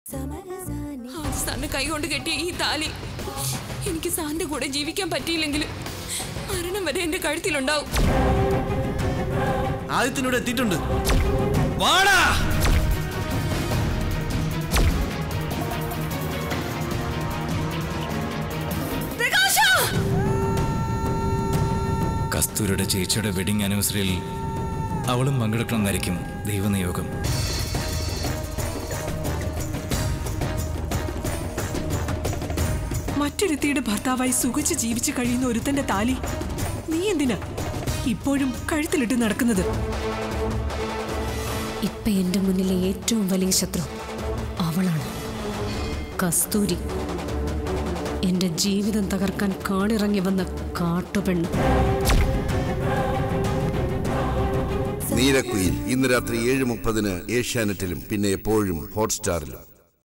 ആദ്യ സാറിന്റെ കൈ കൊണ്ട് കെട്ടിയ ഈ താലി എനിക്ക് സാറിന്റെ കൂടെ ജീവിക്കാൻ പറ്റിയില്ലെങ്കിൽ മരണം വരെ എന്റെ കഴുത്തിലുണ്ടാവും ആദിത്യനോട് എത്തിയിട്ടുണ്ട് വാടാ കസ്തൂരിയുടെ ചേച്ചിയുടെ വെഡിങ് ആനിവേഴ്സറിയിൽ അവളും പങ്കെടുക്കണമെന്നായിരിക്കും ദൈവനിയോഗം മറ്റൊരുത്തിയുടെ ഭർത്താവായി സുഖിച്ച് ജീവിച്ചു കഴിയുന്ന ഒരുത്തന്റെ താലി നീ എന്തിനാ ഇപ്പോഴും കഴുത്തിലിട്ട് നടക്കുന്നത് ഇപ്പൊ എന്റെ മുന്നിലെ ഏറ്റവും വലിയ ശത്രു അവളാണ് കസ്തൂരി എന്റെ ജീവിതം തകർക്കാൻ കാണിറങ്ങി വന്ന കാട്ടുപെണ്ണ് നീരക്കുയിൽ ഇന്ന് രാത്രി ഏഴ് മുപ്പതിന് ഏഷ്യാനെറ്റിലും പിന്നെ എപ്പോഴും ഹോട്ട്സ്റ്റാറിലും